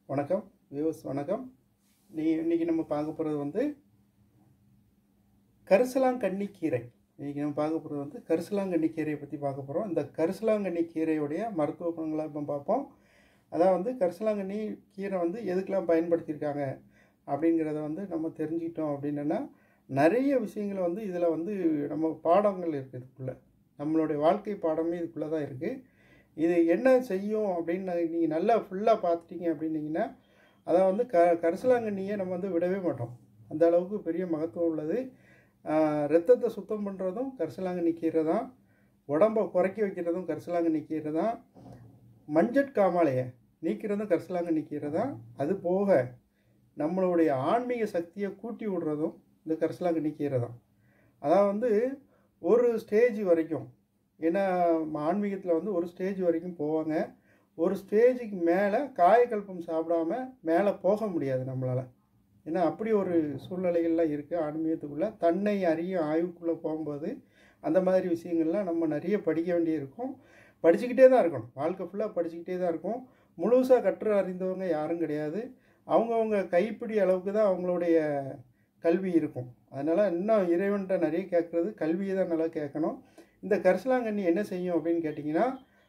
வணக்கம் வியூஸ் வணக்கம் நீ இன்னைக்கு நம்ம பார்க்க போகிறது வந்து கரிசலாங்கண்ணி கீரை இன்னைக்கு நம்ம பார்க்க போகிறது வந்து கரிசலாங்கண்ணி கீரையை பற்றி பார்க்க போகிறோம் இந்த கரிசலாங்கண்ணி கீரையுடைய மருத்துவ குணங்களை இப்போ பார்ப்போம் அதான் வந்து கரிசலாங்கண்ணி கீரை வந்து எதுக்கெல்லாம் பயன்படுத்தியிருக்காங்க அப்படிங்கிறத வந்து நம்ம தெரிஞ்சுக்கிட்டோம் அப்படின்னா நிறைய விஷயங்கள் வந்து இதில் வந்து நம்ம பாடங்கள் இருக்குது இதுக்குள்ளே நம்மளுடைய வாழ்க்கை பாடமே இதுக்குள்ளே தான் இருக்குது இது என்ன செய்யும் அப்படின்னு நீங்கள் நல்லா ஃபுல்லாக பார்த்துட்டீங்க அப்படின்னீங்கன்னா அதை வந்து க கரிசலாங்கண்ணியை நம்ம வந்து விடவே மாட்டோம் அந்த அளவுக்கு பெரிய மகத்துவம் உள்ளது ஆஹ் ரத்தத்தை சுத்தம் பண்ணுறதும் கரிசலாங்கண்ணி கீரை தான் உடம்பை குறைக்க வைக்கிறதும் கரிசலாங்கண்ணி கீரை தான் மஞ்சட் காமாலையை நீக்கிறதும் கரிசலாங்கண்ணி கீரை தான் அது போக நம்மளுடைய ஆன்மீக சக்தியை கூட்டி விடுறதும் இந்த கரிசலாங்கண்ணி கீரை தான் அதான் வந்து ஒரு ஸ்டேஜ் வரைக்கும் ஏன்னா ஆன்மீகத்தில் வந்து ஒரு ஸ்டேஜ் வரைக்கும் போவாங்க ஒரு ஸ்டேஜுக்கு மேலே காயக்கல்பம் சாப்பிடாம மேலே போக முடியாது நம்மளால் ஏன்னா அப்படி ஒரு சூழ்நிலைகள்லாம் இருக்குது ஆன்மீகத்துக்குள்ளே தன்னை அறியும் ஆய்வுக்குள்ளே போகும்போது அந்த மாதிரி விஷயங்கள்லாம் நம்ம நிறைய படிக்க வேண்டியிருக்கும் படிச்சுக்கிட்டே தான் இருக்கணும் வாழ்க்கை ஃபுல்லாக படிச்சுக்கிட்டே தான் இருக்கும் முழுசாக கற்று அறிந்தவங்க யாரும் கிடையாது அவங்கவுங்க கைப்பிடி அளவுக்கு தான் அவங்களுடைய கல்வி இருக்கும் அதனால் இன்னும் இறைவன்கிட்ட நிறைய கேட்குறது கல்வியை தான் நல்லா கேட்கணும் இந்த கரிசலாங்கண்ணி என்ன செய்யும் அப்படின்னு கேட்டிங்கன்னா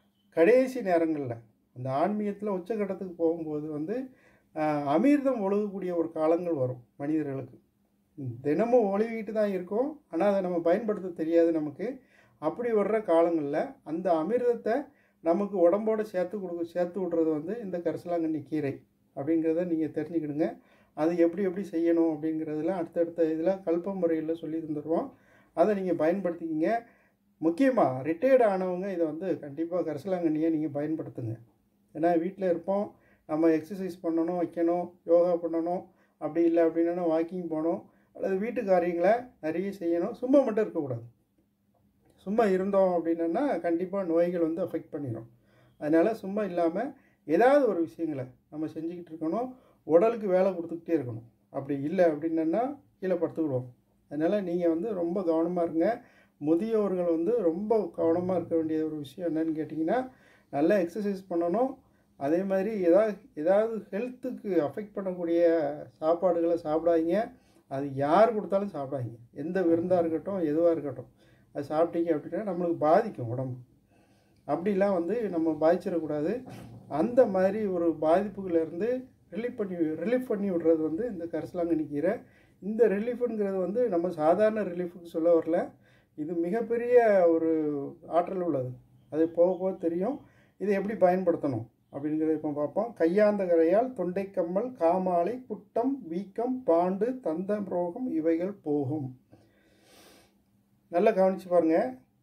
கடைசி நேரங்களில் அந்த ஆன்மீகத்தில் உச்சகட்டத்துக்கு போகும்போது வந்து ஆஹ், அமிர்தம் ஒழுகக்கூடிய ஒரு காலங்கள் வரும் மனிதர்களுக்கு தினமும் ஒழுகிட்டு தான் இருக்கும் ஆனால் அதை நம்ம பயன்படுத்த தெரியாது நமக்கு அப்படி வர்ற காலங்களில் அந்த அமிர்தத்தை நமக்கு உடம்போட சேர்த்து கொடுக்க சேர்த்து விட்றது வந்து இந்த கரிசலாங்கண்ணி கீரை அப்படிங்கிறத நீங்கள் தெரிஞ்சுக்கிடுங்க அது எப்படி எப்படி செய்யணும் அப்படிங்கிறதுல அடுத்தடுத்த இதில் கல்ப முறையில் சொல்லி தந்துடுவோம் அதை நீங்கள் பயன்படுத்திக்கிங்க முக்கியமாக ரிட்டையர்ட் ஆனவங்க இதை வந்து கண்டிப்பாக கரிசலாங்கண்ணியை நீங்கள் பயன்படுத்துங்க ஏன்னா வீட்டில் இருப்போம் நம்ம எக்ஸசைஸ் பண்ணணும் வைக்கணும் யோகா பண்ணணும் அப்படி இல்லை அப்படின்னா வாக்கிங் போகணும் அல்லது வீட்டு காரியங்களை நிறைய செய்யணும் சும்மா மட்டும் இருக்கக்கூடாது சும்மா இருந்தோம் அப்படின்னா கண்டிப்பாக நோய்கள் வந்து அஃபெக்ட் பண்ணிடும் அதனால் சும்மா இல்லாமல் ஏதாவது ஒரு விஷயங்களை நம்ம செஞ்சுக்கிட்டு இருக்கணும் உடலுக்கு வேலை கொடுத்துக்கிட்டே இருக்கணும் அப்படி இல்லை அப்படின்னா கீழே படுத்துக்கிடுவோம் அதனால் நீங்கள் வந்து ரொம்ப கவனமாக இருங்க முதியோர்கள் வந்து ரொம்ப கவனமாக இருக்க வேண்டிய ஒரு விஷயம் என்னன்னு கேட்டிங்கன்னா நல்லா எக்ஸசைஸ் பண்ணணும் அதே மாதிரி ஏதாவது ஏதாவது ஹெல்த்துக்கு அஃபெக்ட் பண்ணக்கூடிய சாப்பாடுகளை சாப்பிடாதீங்க அது யார் கொடுத்தாலும் சாப்பிடாதீங்க எந்த விருந்தாக இருக்கட்டும் எதுவாக இருக்கட்டும் அது சாப்பிட்டீங்க அப்படின்னா நம்மளுக்கு பாதிக்கும் உடம்பு அப்படிலாம் வந்து நம்ம பாதிச்சிடக்கூடாது அந்த மாதிரி ஒரு பாதிப்புகளிலிருந்து ரிலீஃப் பண்ணி ரிலீஃப் பண்ணி விடுறது வந்து இந்த கரிசலாங்கண்ணி கீரை இந்த ரிலீஃபுங்கிறது வந்து நம்ம சாதாரண ரிலீஃபுக்கு சொல்ல வரல இது மிகப்பெரிய ஒரு ஆற்றல் உள்ளது அது போக போக தெரியும் இதை எப்படி பயன்படுத்தணும் அப்படிங்கிறத இப்போ பார்ப்போம் கையாந்த கரையால் தொண்டைக்கம்மல் காமாலை குட்டம் வீக்கம் பாண்டு தந்தம் ரோகம் இவைகள் போகும் நல்லா கவனிச்சு பாருங்க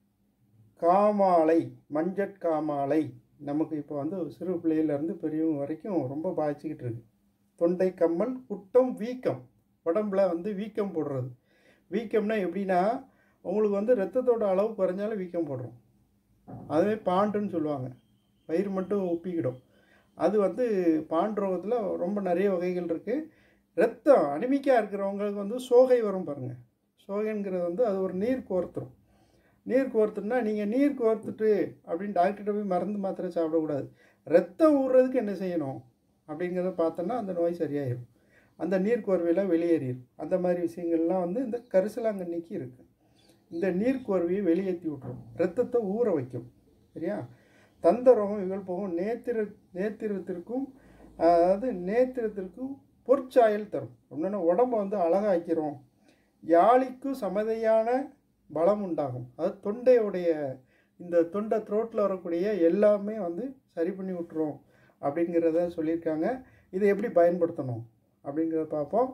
காமாலை மஞ்சட் காமாலை நமக்கு இப்போ வந்து சிறு பிள்ளையிலேருந்து பெரியவங்க வரைக்கும் ரொம்ப பாதிச்சுக்கிட்டு இருக்கு தொண்டை கம்மல் குட்டம் வீக்கம் உடம்புல வந்து வீக்கம் போடுறது வீக்கம்னா எப்படின்னா உங்களுக்கு வந்து ரத்தத்தோட அளவு குறைஞ்சாலும் வீக்கம் போடுறோம் அதுவே பாண்டுன்னு சொல்லுவாங்க வயிறு மட்டும் உப்பிக்கிடும் அது வந்து பாண்டு ரோகத்தில் ரொம்ப நிறைய வகைகள் இருக்குது ரத்தம் அனிமிக்காக இருக்கிறவங்களுக்கு வந்து சோகை வரும் பாருங்கள் சோகைங்கிறது வந்து அது ஒரு நீர் கோர்த்துரும் நீர் கோர்த்துனா நீங்கள் நீர் கோர்த்துட்டு அப்படின்னு டாக்டர்கிட்ட போய் மருந்து மாத்திரை சாப்பிடக்கூடாது ரத்தம் ஊறுறதுக்கு என்ன செய்யணும் அப்படிங்கிறத பார்த்தோன்னா அந்த நோய் சரியாயிடும் அந்த நீர் கோர்வையில் வெளியேறிடும் அந்த மாதிரி விஷயங்கள்லாம் வந்து இந்த கரிசலாங்கண்ணிக்கு இருக்குது இந்த நீர் கோர்வையை வெளியேற்றி விட்ரும் ரத்தத்தை ஊற வைக்கும் சரியா தந்த ரோகம் இவள் போகும் நேத்திர நேத்திரத்திற்கும் அதாவது நேத்திரத்திற்கும் பொற்சாயல் தரும் அப்படின்னா உடம்பை வந்து அழகாக்கிறோம் யாழிக்கும் சமதையான பலம் உண்டாகும் அது தொண்டையுடைய இந்த தொண்டை த்ரோட்டில் வரக்கூடிய எல்லாமே வந்து சரி பண்ணி விட்டுரும் அப்படிங்கிறத சொல்லியிருக்காங்க இதை எப்படி பயன்படுத்தணும் அப்படிங்கிறத பார்ப்போம்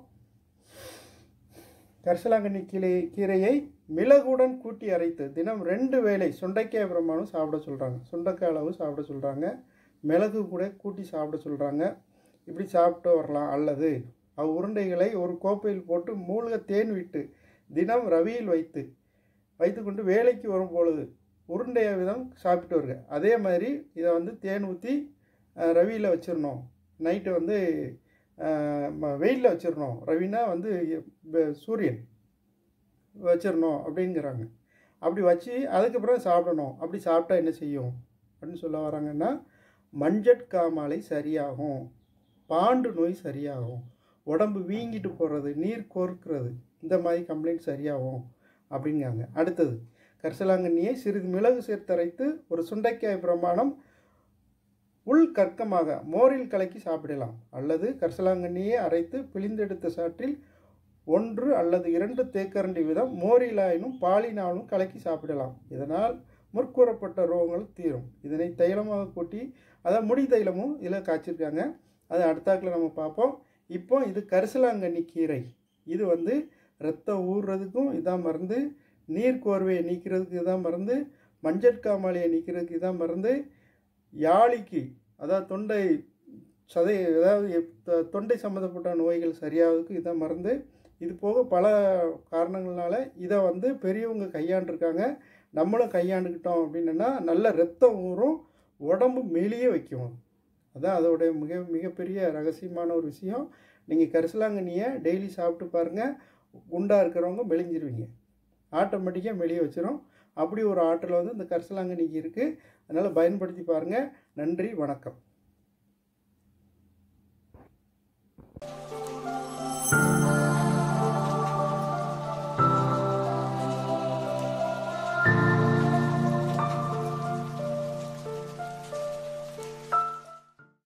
கரிசலாங்கண்ணி கீரை கீரையை மிளகுடன் கூட்டி அரைத்து தினம் ரெண்டு வேளை சுண்டைக்காய் பிரமாணம் சாப்பிட சொல்கிறாங்க சுண்டைக்காய் அளவு சாப்பிட சொல்கிறாங்க மிளகு கூட கூட்டி சாப்பிட சொல்கிறாங்க இப்படி சாப்பிட்டு வரலாம் அல்லது அவ் உருண்டைகளை ஒரு கோப்பையில் போட்டு மூழ்க தேன் விட்டு தினம் ரவியில் வைத்து வைத்துக்கொண்டு வேலைக்கு வரும் பொழுது உருண்டைய விதம் சாப்பிட்டு வருங்க அதே மாதிரி இதை வந்து தேன் ஊற்றி ரவியில் வச்சிடணும் நைட்டு வந்து வெயிலில் வச்சிடணும் ரவினா வந்து வெ- சூரியன் வச்சிடணும் அப்படிங்கிறாங்க அப்படி வச்சு அதுக்கப்புறம் சாப்பிடணும் அப்படி சாப்பிட்டா என்ன செய்யும் அப்படின்னு சொல்ல வராங்கன்னா மஞ்சட் காமாலை சரியாகும் பாண்டு நோய் சரியாகும் உடம்பு வீங்கிட்டு போகிறது நீர் கோர்க்கிறது இந்த மாதிரி கம்ப்ளைண்ட் சரியாகும் அப்படிங்காங்க அடுத்தது கரிசலாங்கண்ணியை சிறிது மிளகு சேர்த்தரைத்து ஒரு சுண்டைக்காய் பிரமாணம் உள் கற்கமாக மோரில் கலக்கி சாப்பிடலாம் அல்லது கரிசலாங்கண்ணியை அரைத்து பிழிந்தெடுத்த சாற்றில் ஒன்று அல்லது இரண்டு தேக்கரண்டி வீதம் மோரிலாயினும் பாலினாலும் கலக்கி சாப்பிடலாம் இதனால் முற்கூறப்பட்ட ரோகங்கள் தீரும் இதனை தைலமாக கூட்டி அதாவது முடி தைலமும் இதில் காய்ச்சிருக்காங்க அதை அடுத்தாக்கில் நம்ம பார்ப்போம் இப்போ இது கரிசலாங்கண்ணி கீரை இது வந்து ரத்தம் ஊறுறதுக்கும் இதான் மருந்து நீர் கோர்வையை நீக்கிறதுக்கு இதான் மருந்து மஞ்சட்காமாலையை நீக்கிறதுக்கு இதான் மருந்து யாழிக்கு அதாவது தொண்டை சதை அதாவது எப்- த- தொண்டை சம்மந்தப்பட்ட நோய்கள் சரியாகிறதுக்கு இதான் மருந்து இது போக பல காரணங்களால இதை வந்து பெரியவங்க கையாண்டிருக்காங்க நம்மளும் கையாண்டுக்கிட்டோம் அப்படின்னா நல்ல ரத்தம் ஊறும் உடம்பு மெலிய வைக்கும் அதான் அதோடைய மிக மிகப்பெரிய ரகசியமான ஒரு விஷயம் நீங்கள் கரிசலாங்கண்ணியை டெய்லி சாப்பிட்டு பாருங்கள் குண்டாக இருக்கிறவங்க மெலிஞ்சிருவீங்க ஆட்டோமேட்டிக்காக மெலிய வச்சிரும் அப்படி ஒரு ஆற்றல் வந்து இந்த கரிசலாங்கண்ணிக்கு இருக்குது அதனால் பயன்படுத்தி பாருங்கள் நன்றி வணக்கம்